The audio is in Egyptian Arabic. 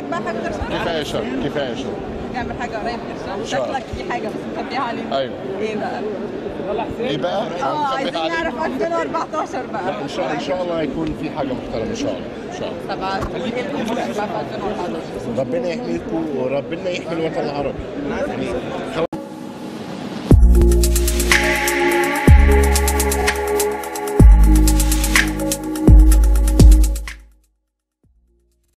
بقى حاجه غير شرم كفايه شر كفايه شر نعمل حاجه قريب غير شرم شاء الله. شكلك في حاجه بس مخبيها علينا ايوه ايه بقى؟ ايه بقى؟ اه عايزين نعرف 2014 بقى لا ان شاء ان شاء الله يكون في حاجه محترمه ان شاء الله ان شاء الله طب تقول ايه الجمهور بقى في 2014 ربنا يحميكم وربنا يحمي الوطن العربي يعني خلاص